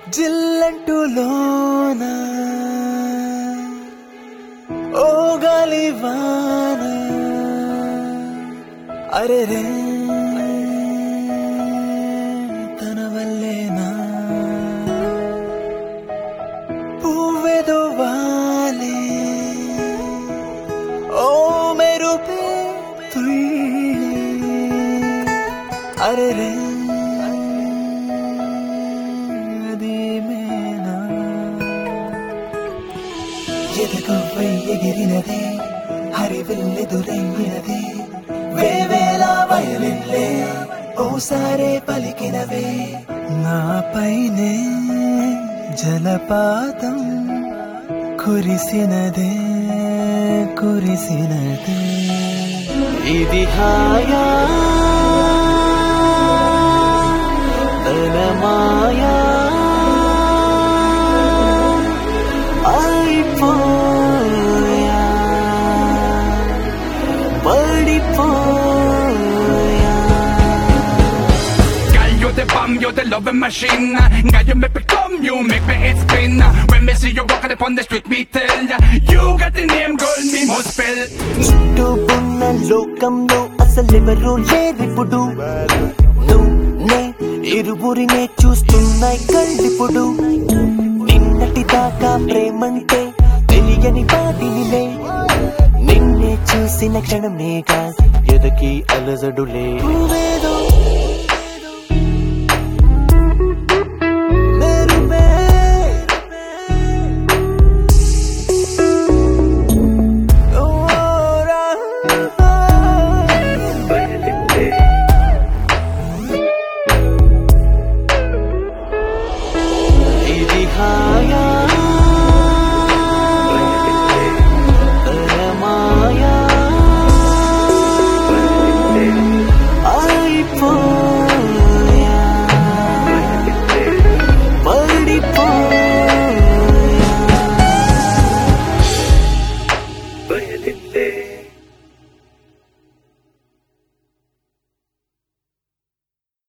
జిల్లంటూ లోన ఓ గాలి వాన అరే రే తన వల్లేనా పువ్వెదో వాలే ఓ మెరుపే తుళ్ళి అరే రే అది మేనా ఎదగవ్వై ఎగిరినదే హరివిల్లెదురయ్యినదే వేవేల వయలిల్లే ఓసారే పలికినవే నాపైనే జలపాతం కురిసినదే కురిసినదే ఇది హాయా తన మాయా అయిపోయా పడిపోయా Girl, you the bomb, you the loving machine. Girl, you make me come, you make me it spin. When me see you walking upon the street, me tell ya, you got the name, girl, me must spell. చుట్టూ ఉన్న లోకంలో అసలెవరూ లేరిప్పుడు నువ్వే ఇరువురినే చూస్తున్నాయి కళ్ళిప్పుడు నిన్నటి దాకా ప్రేమంటే తెలియని పాటినిలే నిన్నే చూసిన క్షణమేగా ఎదకి అలజడులే నువ్వేదో